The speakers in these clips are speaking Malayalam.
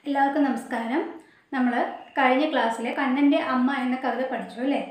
എല്ലാവർക്കും നമസ്കാരം നമ്മൾ കഴിഞ്ഞ ക്ലാസ്സിൽ കണ്ണൻ്റെ അമ്മ എന്ന കവിത പഠിച്ചു അല്ലേ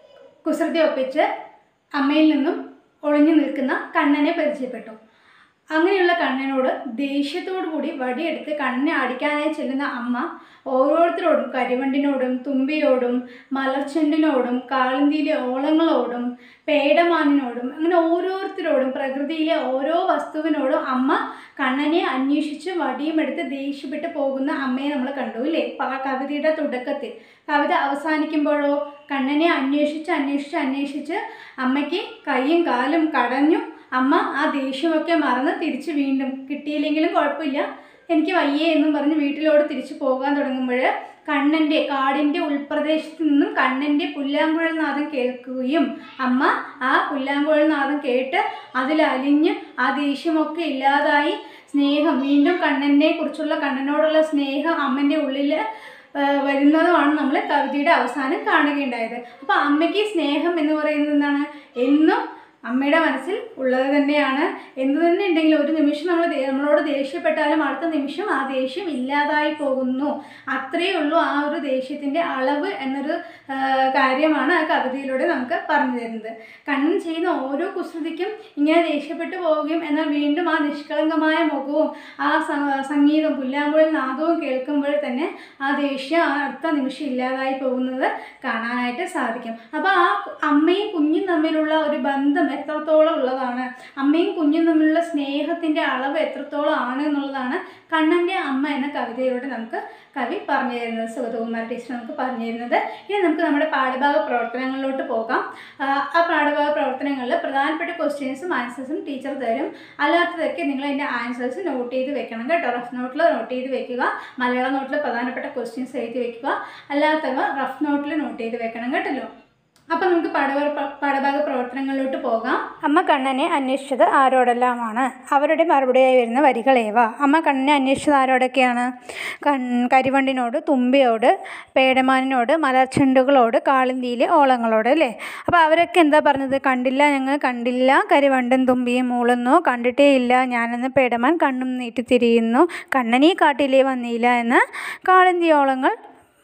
കുസൃതി ഒപ്പിച്ച് അമ്മയിൽ നിന്നും ഒളിഞ്ഞു നിൽക്കുന്ന കണ്ണനെ പരിചയപ്പെട്ടു അങ്ങനെയുള്ള കണ്ണനോട് ദേഷ്യത്തോടു കൂടി വടിയെടുത്ത് കണ്ണനെ അടിക്കാനായി ചെല്ലുന്ന അമ്മ ഓരോരുത്തരോടും കരിവണ്ടിനോടും തുമ്പിയോടും മലർച്ചെണ്ടിനോടും കാളിന്തിയിലെ ഓളങ്ങളോടും പേടമാനിനോടും അങ്ങനെ ഓരോരുത്തരോടും പ്രകൃതിയിലെ ഓരോ വസ്തുവിനോടും അമ്മ കണ്ണനെ അന്വേഷിച്ച് വടിയുമെടുത്ത് ദേഷ്യപ്പെട്ട് പോകുന്ന അമ്മയെ നമ്മൾ കണ്ടു ഇല്ലേ പ- കവിതയുടെ തുടക്കത്തിൽ കവിത അവസാനിക്കുമ്പോഴോ കണ്ണനെ അന്വേഷിച്ച് അന്വേഷിച്ച് അന്വേഷിച്ച് അമ്മയ്ക്ക് കൈയും കാലും കടഞ്ഞു അമ്മ ആ ദേഷ്യമൊക്കെ മറന്ന് തിരിച്ച് വീണ്ടും കിട്ടിയില്ലെങ്കിലും കുഴപ്പമില്ല എനിക്ക് വയ്യേ എന്നും പറഞ്ഞ് വീട്ടിലോട്ട് തിരിച്ചു പോകാൻ തുടങ്ങുമ്പോൾ കണ്ണൻ്റെ കാടിൻ്റെ ഉൾപ്രദേശത്ത് നിന്നും കണ്ണൻ്റെ പുല്ലാങ്കുഴൽ നാദം കേൾക്കുകയും അമ്മ ആ പുല്ലാങ്കുഴൽ നാദം കേട്ട് അതിൽ അലിഞ്ഞ് ആ ദേഷ്യമൊക്കെ ഇല്ലാതായി സ്നേഹം വീണ്ടും കണ്ണനെ കുറിച്ചുള്ള കണ്ണനോടുള്ള സ്നേഹം അമ്മൻ്റെ ഉള്ളിൽ വരുന്നതുമാണ് നമ്മൾ കവിതയുടെ അവസാനം കാണുകയുണ്ടായത് അപ്പോൾ അമ്മയ്ക്ക് സ്നേഹം എന്ന് പറയുന്നത് എന്താണ് എന്നും അമ്മയുടെ മനസ്സിൽ ഉള്ളത് തന്നെയാണ് എന്ത് തന്നെ ഉണ്ടെങ്കിലും ഒരു നിമിഷം നമ്മൾ ദേ- നമ്മളോട് ദേഷ്യപ്പെട്ടാലും അടുത്ത നിമിഷം ആ ദേഷ്യം ഇല്ലാതായി പോകുന്നു അത്രയേ ഉള്ളൂ ആ ഒരു ദേഷ്യത്തിൻ്റെ അളവ് എന്നൊരു ആ, കാര്യമാണ് ആ കവിതയിലൂടെ നമുക്ക് പറഞ്ഞു തരുന്നത് കണ്ണൻ ചെയ്യുന്ന ഓരോ കുസൃതിക്കും ഇങ്ങനെ ദേഷ്യപ്പെട്ടു പോവുകയും എന്നാൽ വീണ്ടും ആ നിഷ്കളങ്കമായ മുഖവും ആ സ- സംഗീതം പുല്ലാങ്കുഴൽ നാദവും കേൾക്കുമ്പോൾ തന്നെ ആ ദേഷ്യം ആ അടുത്ത നിമിഷം ഇല്ലാതായി പോകുന്നത് കാണാനായിട്ട് സാധിക്കും അപ്പോൾ ആ അമ്മയും കുഞ്ഞും തമ്മിലുള്ള ഒരു ബന്ധം എത്രത്തോളം ഉള്ളതാണ് അമ്മയും കുഞ്ഞും തമ്മിലുള്ള സ്നേഹത്തിൻ്റെ അളവ് എത്രത്തോളം ആണ് എന്നുള്ളതാണ് കണ്ണൻ്റെ അമ്മ എന്ന കവിതയിലൂടെ നമുക്ക് കവി പറഞ്ഞു തരുന്നത് സുഗതകുമാർ ടീച്ചർ നമുക്ക് പറഞ്ഞു തരുന്നത് ഇനി നമുക്ക് നമ്മുടെ പാഠഭാഗ പ്രവർത്തനങ്ങളിലോട്ട് പോകാം ആ, ആ പാഠഭാഗ പ്രവർത്തനങ്ങളിൽ പ്രധാനപ്പെട്ട ക്വസ്റ്റ്യൻസും ആൻസേഴ്സും ടീച്ചർ തരും അല്ലാത്തതൊക്കെ നിങ്ങൾ അതിൻ്റെ ആൻസേഴ്സ് നോട്ട് ചെയ്ത് വെക്കണം കേട്ടോ റഫ് നോട്ടിൽ നോട്ട് ചെയ്ത് വെക്കുക മലയാള നോട്ടിൽ പ്രധാനപ്പെട്ട ക്വസ്റ്റ്യൻസ് എഴുതി വെക്കുക അല്ലാത്തവ റഫ് നോട്ടിൽ നോട്ട് ചെയ്ത് വെക്കണം കേട്ടല്ലോ അപ്പം നമുക്ക് പാഠഭാഗ പാഠഭാഗ പ്രവർത്തനങ്ങളിലോട്ട് പോകാം അമ്മ കണ്ണനെ അന്വേഷിച്ചത് ആരോടെല്ലാമാണ് അവരുടെ മറുപടിയായി വരുന്ന വരികൾ ഏവ അമ്മ കണ്ണനെ അന്വേഷിച്ചത് ആരോടൊക്കെയാണ് കൺ കരിവണ്ടിനോട് തുമ്പിയോട് പേടമാനിനോട് മലർച്ചെണ്ടുകളോട് കാളിന്തിയിലെ ഓളങ്ങളോട് അല്ലേ അപ്പോൾ അവരൊക്കെ എന്താ പറഞ്ഞത് കണ്ടില്ല ഞങ്ങൾ കണ്ടില്ല കരിവണ്ടും തുമ്പിയും മൂളുന്നു കണ്ടിട്ടേ ഇല്ല ഞാനെന്ന് പേടമാൻ കണ്ണും നീട്ടി തിരിയുന്നു കണ്ണനീ കാട്ടിലേ വന്നില്ല എന്ന് കാളിന്തി ഓളങ്ങൾ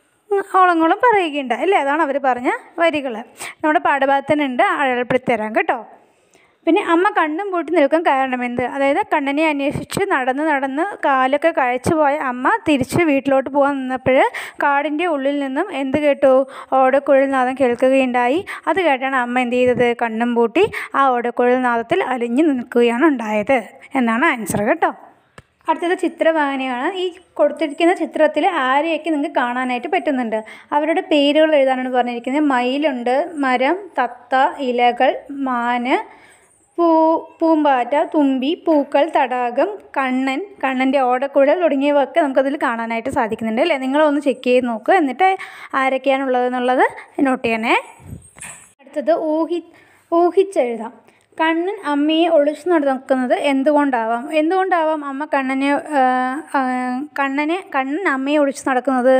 ഓളങ്ങളും പറയുകയുണ്ട് അല്ലേ അതാണ് അവർ പറഞ്ഞ വരികൾ നമ്മുടെ പാഠഭാഗത്തിനുണ്ട് അഴൽപ്പെടുത്തി തരാം കേട്ടോ പിന്നെ അമ്മ കണ്ണും പൂട്ടി നിൽക്കാൻ കാരണമെന്ത് അതായത് കണ്ണനെ അന്വേഷിച്ച് നടന്ന് നടന്ന് കാലൊക്കെ കഴിച്ചു പോയ അമ്മ തിരിച്ച് വീട്ടിലോട്ട് പോകാൻ നിന്നപ്പോൾ കാടിൻ്റെ ഉള്ളിൽ നിന്നും എന്ത് കേട്ടു ഓടക്കുഴൽ നാദം കേൾക്കുകയുണ്ടായി അത് കേട്ടാണ് അമ്മ എന്ത് ചെയ്തത് കണ്ണും പൂട്ടി ആ ഓടക്കുഴൽ നാദത്തിൽ അലിഞ്ഞു നിൽക്കുകയാണ് ഉണ്ടായത് എന്നാണ് ആൻസർ കേട്ടോ അടുത്തത് ചിത്രവായനയാണ് ഈ കൊടുത്തിരിക്കുന്ന ചിത്രത്തിൽ ആരെയൊക്കെ നിങ്ങൾക്ക് കാണാനായിട്ട് പറ്റുന്നുണ്ട് അവരുടെ പേരുകൾ എഴുതാനാണ് പറഞ്ഞിരിക്കുന്നത് മയിലുണ്ട് മരം തത്ത ഇലകൾ മാന് പൂ പൂമ്പാറ്റ തുമ്പി പൂക്കൾ തടാകം കണ്ണൻ കണ്ണൻ്റെ ഓടക്കുഴൽ തുടങ്ങിയവയൊക്കെ നമുക്കതിൽ കാണാനായിട്ട് സാധിക്കുന്നുണ്ട് അല്ലേ നിങ്ങളൊന്ന് ചെക്ക് ചെയ്ത് നോക്കുക എന്നിട്ട് ആരൊക്കെയാണുള്ളതെന്നുള്ളത് നോട്ട് ചെയ്യണേ അടുത്തത് ഊഹി ഊഹിച്ചെഴുതാം കണ്ണൻ അമ്മയെ ഒളിച്ചു നടക്കുന്നത് എന്തുകൊണ്ടാവാം എന്തുകൊണ്ടാവാം അമ്മ കണ്ണനെ ആ, ആ, കണ്ണനെ കണ്ണൻ അമ്മയെ ഒളിച്ചു നടക്കുന്നത്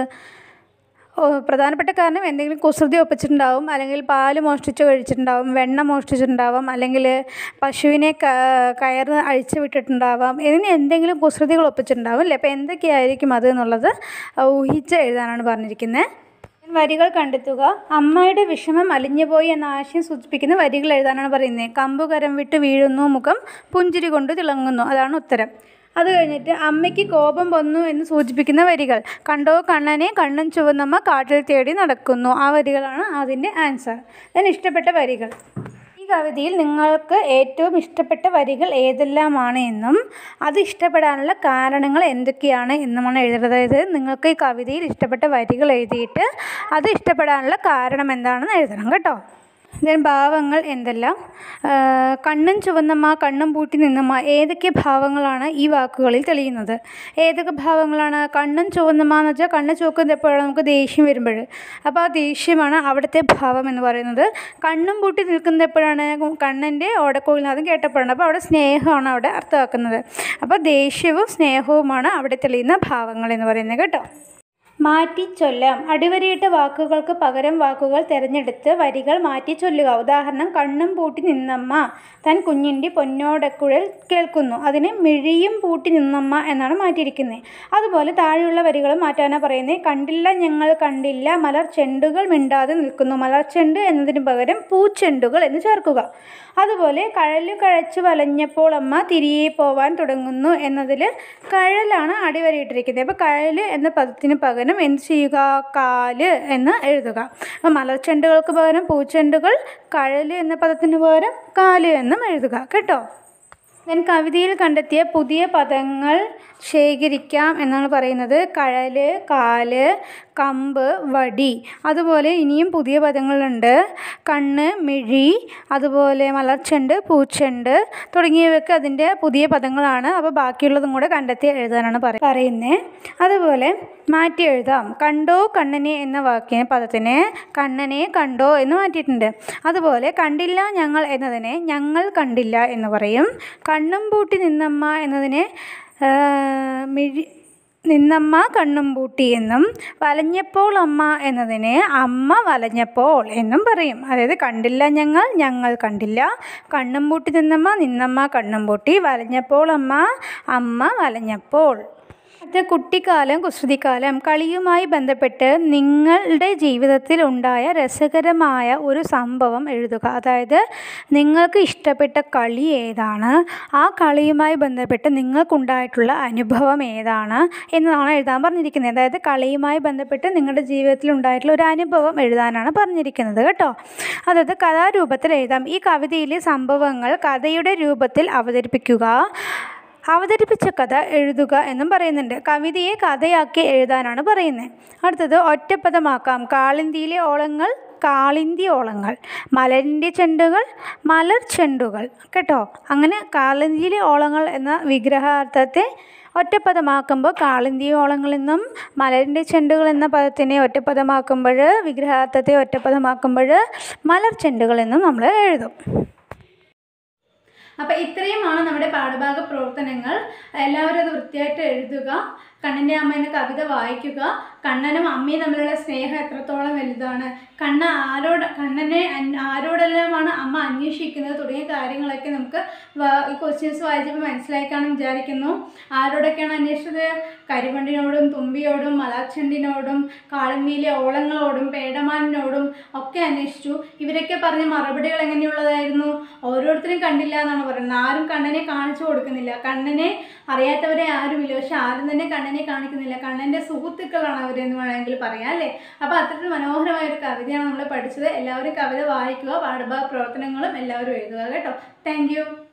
ഓ, പ്രധാനപ്പെട്ട കാരണം എന്തെങ്കിലും കുസൃതി ഒപ്പിച്ചിട്ടുണ്ടാവും അല്ലെങ്കിൽ പാല് മോഷ്ടിച്ച് കഴിച്ചിട്ടുണ്ടാവും വെണ്ണ മോഷ്ടിച്ചിട്ടുണ്ടാവാം അല്ലെങ്കിൽ പശുവിനെ ക കയറ് അഴിച്ചു വിട്ടിട്ടുണ്ടാവാം ഇതിന് എന്തെങ്കിലും കുസൃതികൾ ഒപ്പിച്ചിട്ടുണ്ടാവും അല്ലേ അപ്പോൾ എന്തൊക്കെയായിരിക്കും അത് എന്നുള്ളത് ഊഹിച്ച് എഴുതാനാണ് പറഞ്ഞിരിക്കുന്നത് വരികൾ കണ്ടെത്തുക അമ്മയുടെ വിഷമം അലിഞ്ഞുപോയി എന്ന ആശയം സൂചിപ്പിക്കുന്ന വരികൾ എഴുതാനാണ് പറയുന്നത് കമ്പു കരം വിട്ട് വീഴുന്നു മുഖം പുഞ്ചിരി കൊണ്ട് തിളങ്ങുന്നു അതാണ് ഉത്തരം അത് കഴിഞ്ഞിട്ട് അമ്മയ്ക്ക് കോപം വന്നു എന്ന് സൂചിപ്പിക്കുന്ന വരികൾ കണ്ടോ കണ്ണനെ കണ്ണൻ ചുവന്നമ്മ കാട്ടിൽ തേടി നടക്കുന്നു ആ വരികളാണ് അതിൻ്റെ ആൻസർ ഞാൻ ഇഷ്ടപ്പെട്ട വരികൾ ഈ കവിതയിൽ നിങ്ങൾക്ക് ഏറ്റവും ഇഷ്ടപ്പെട്ട വരികൾ ഏതെല്ലാമാണ് എന്നും അത് ഇഷ്ടപ്പെടാനുള്ള കാരണങ്ങൾ എന്തൊക്കെയാണ് എന്നുമാണ് എഴുതേണ്ടത് അതായത് നിങ്ങൾക്ക് ഈ കവിതയിൽ ഇഷ്ടപ്പെട്ട വരികൾ എഴുതിയിട്ട് അത് ഇഷ്ടപ്പെടാനുള്ള കാരണം എന്താണെന്ന് എഴുതണം കേട്ടോ ദെൻ ഭാവങ്ങൾ എന്തെല്ലാം ആ, കണ്ണും ചുവന്നമ്മ കണ്ണും പൂട്ടി നിന്നമ്മ ഏതൊക്കെ ഭാവങ്ങളാണ് ഈ വാക്കുകളിൽ തെളിയുന്നത് ഏതൊക്കെ ഭാവങ്ങളാണ് കണ്ണും ചുവന്നമ്മ എന്ന് വെച്ചാൽ കണ്ണ് ചുവക്കുന്നത് എപ്പോഴാണ് നമുക്ക് ദേഷ്യം വരുമ്പോൾ അപ്പോൾ ആ ദേഷ്യമാണ് അവിടുത്തെ ഭാവം എന്ന് പറയുന്നത് കണ്ണും പൂട്ടി നിൽക്കുന്നത് എപ്പോഴാണ് കണ്ണൻ്റെ ഓടക്കോളിനാഥം കേട്ടപ്പോഴാണ് അപ്പോൾ അവിടെ സ്നേഹമാണ് അവിടെ അർത്ഥമാക്കുന്നത് അപ്പോൾ ദേഷ്യവും സ്നേഹവുമാണ് അവിടെ തെളിയുന്ന ഭാവങ്ങൾ എന്ന് പറയുന്നത് കേട്ടോ മാറ്റിച്ചൊല്ലാം അടിവരയിട്ട വാക്കുകൾക്ക് പകരം വാക്കുകൾ തിരഞ്ഞെടുത്ത് വരികൾ മാറ്റി ചൊല്ലുക ഉദാഹരണം കണ്ണും പൂട്ടി നിന്നമ്മ തൻ കുഞ്ഞിൻ്റെ പൊന്നോടക്കുഴൽ കേൾക്കുന്നു അതിന് മിഴിയും പൂട്ടി നിന്നമ്മ എന്നാണ് മാറ്റിയിരിക്കുന്നത് അതുപോലെ താഴെയുള്ള വരികൾ മാറ്റാനാണ് പറയുന്നത് കണ്ടില്ല ഞങ്ങൾ കണ്ടില്ല മലർ ചെണ്ടുകൾ മിണ്ടാതെ നിൽക്കുന്നു മലർച്ചെണ്ട് എന്നതിന് പകരം പൂച്ചെണ്ടുകൾ എന്ന് ചേർക്കുക അതുപോലെ കഴല് കഴച്ച് വലഞ്ഞപ്പോൾ അമ്മ തിരികെ പോവാൻ തുടങ്ങുന്നു എന്നതിൽ കഴലാണ് അടിവരയിട്ടിരിക്കുന്നത് അപ്പോൾ കഴല് എന്ന പദത്തിന് പകരം എന്ത് ചെയ്യുക കാല് എന്ന് എഴുതുക അപ്പോൾ മലർച്ചെണ്ടുകൾക്ക് പകരം പൂച്ചെണ്ടുകൾ കഴല് എന്ന പദത്തിന് പകരം കാല് എന്നും എഴുതുക കേട്ടോ ഞാൻ കവിതയിൽ കണ്ടെത്തിയ പുതിയ പദങ്ങൾ ശേഖരിക്കാം എന്നാണ് പറയുന്നത് കഴല് കാല് കമ്പ് വടി അതുപോലെ ഇനിയും പുതിയ പദങ്ങളുണ്ട് കണ്ണ് മിഴി അതുപോലെ മലർച്ചെണ്ട് പൂച്ചെണ്ട് തുടങ്ങിയവയൊക്കെ അതിൻ്റെ പുതിയ പദങ്ങളാണ് അപ്പോൾ ബാക്കിയുള്ളതും കൂടെ കണ്ടെത്തി എഴുതാനാണ് പറ പറയുന്നത് അതുപോലെ മാറ്റി എഴുതാം കണ്ടോ കണ്ണനെ എന്ന വാക്കിന് പദത്തിന് കണ്ണനെ കണ്ടോ എന്ന് മാറ്റിയിട്ടുണ്ട് അതുപോലെ കണ്ടില്ല ഞങ്ങൾ എന്നതിനെ ഞങ്ങൾ കണ്ടില്ല എന്ന് പറയും കണ്ണും പൂട്ടി നിന്നമ്മ എന്നതിനെ ആ, മിഴി നിന്നമ്മ കണ്ണും പൂട്ടി എന്നും വലഞ്ഞപ്പോൾ അമ്മ എന്നതിനെ അമ്മ വലഞ്ഞപ്പോൾ എന്നും പറയും അതായത് കണ്ടില്ല ഞങ്ങൾ ഞങ്ങൾ കണ്ടില്ല കണ്ണും പൂട്ടി നിന്നമ്മ നിന്നമ്മ കണ്ണും പൂട്ടി വലഞ്ഞപ്പോൾ അമ്മ അമ്മ വലഞ്ഞപ്പോൾ അത് കുട്ടിക്കാലം കുസൃതിക്കാലം കളിയുമായി ബന്ധപ്പെട്ട് നിങ്ങളുടെ ജീവിതത്തിൽ ഉണ്ടായ രസകരമായ ഒരു സംഭവം എഴുതുക അതായത് നിങ്ങൾക്ക് ഇഷ്ടപ്പെട്ട കളി ഏതാണ് ആ കളിയുമായി ബന്ധപ്പെട്ട് നിങ്ങൾക്കുണ്ടായിട്ടുള്ള അനുഭവം ഏതാണ് എന്നതാണ് എഴുതാൻ പറഞ്ഞിരിക്കുന്നത് അതായത് കളിയുമായി ബന്ധപ്പെട്ട് നിങ്ങളുടെ ജീവിതത്തിൽ ഉണ്ടായിട്ടുള്ള ഒരു അനുഭവം എഴുതാനാണ് പറഞ്ഞിരിക്കുന്നത് കേട്ടോ അതായത് കഥാരൂപത്തിൽ എഴുതാം ഈ കവിതയിലെ സംഭവങ്ങൾ കഥയുടെ രൂപത്തിൽ അവതരിപ്പിക്കുക അവതരിപ്പിച്ച കഥ എഴുതുക എന്നും പറയുന്നുണ്ട് കവിതയെ കഥയാക്കി എഴുതാനാണ് പറയുന്നത് അടുത്തത് ഒറ്റപ്പദമാക്കാം കാളിന്തിയിലെ ഓളങ്ങൾ കാളിന്തി ഓളങ്ങൾ മലരിൻ്റെ ചെണ്ടുകൾ മലർ ചെണ്ടുകൾ കേട്ടോ അങ്ങനെ കാളിന്തിയിലെ ഓളങ്ങൾ എന്ന വിഗ്രഹാർത്ഥത്തെ ഒറ്റപ്പദമാക്കുമ്പോൾ കാളിന്തി ഓളങ്ങൾ എന്നും മലരിൻ്റെ ചെണ്ടുകൾ എന്ന പദത്തിനെ ഒറ്റപ്പദമാക്കുമ്പോൾ വിഗ്രഹാർത്ഥത്തെ ഒറ്റപ്പദമാക്കുമ്പോൾ മലർ ചെണ്ടുകൾ എന്നും നമ്മൾ എഴുതും അപ്പോൾ ഇത്രയുമാണ് നമ്മുടെ പാഠഭാഗ പ്രവർത്തനങ്ങൾ എല്ലാവരും അത് വൃത്തിയായിട്ട് എഴുതുക കണ്ണൻ്റെ അമ്മ എന്ന കവിത വായിക്കുക കണ്ണനും അമ്മയും തമ്മിലുള്ള സ്നേഹം എത്രത്തോളം വലുതാണ് കണ്ണ ആരോട് കണ്ണനെ അൻ- ആരോടെല്ലാമാണ് അമ്മ അന്വേഷിക്കുന്നത് തുടങ്ങിയ കാര്യങ്ങളൊക്കെ നമുക്ക് വ- ഈ ക്വസ്റ്റ്യൻസ് വായിച്ചപ്പോൾ മനസ്സിലാക്കാണെന്ന് വിചാരിക്കുന്നു ആരോടൊക്കെയാണ് അന്വേഷിച്ചത് കരിവണ്ടിനോടും തുമ്പിയോടും മലാച്ചണ്ടിനോടും കാളന്തിയിലെ ഓളങ്ങളോടും പേടമാനിനോടും ഒക്കെ അന്വേഷിച്ചു ഇവരൊക്കെ പറഞ്ഞ മറുപടികൾ എങ്ങനെയുള്ളതായിരുന്നു ഓരോരുത്തരും കണ്ടില്ല എന്നാണ് പറയുന്നത് ആരും കണ്ണനെ കാണിച്ചു കൊടുക്കുന്നില്ല കണ്ണനെ അറിയാത്തവരെ ആരുമില്ല പക്ഷെ ആരും തന്നെ കണ്ണനെ കാണിക്കുന്നില്ല കണ്ണൻ്റെ സുഹൃത്തുക്കളാണ് അവരെന്ന് വേണമെങ്കിൽ പറയാം അല്ലേ അപ്പോൾ അത്തരത്തിൽ മനോഹരമായ ഒരു കവിതയാണ് നമ്മൾ പഠിച്ചത് എല്ലാവരും കവിത വായിക്കുക പാഠഭാഗ പ്രവർത്തനങ്ങളും എല്ലാവരും എഴുതുക കേട്ടോ താങ്ക്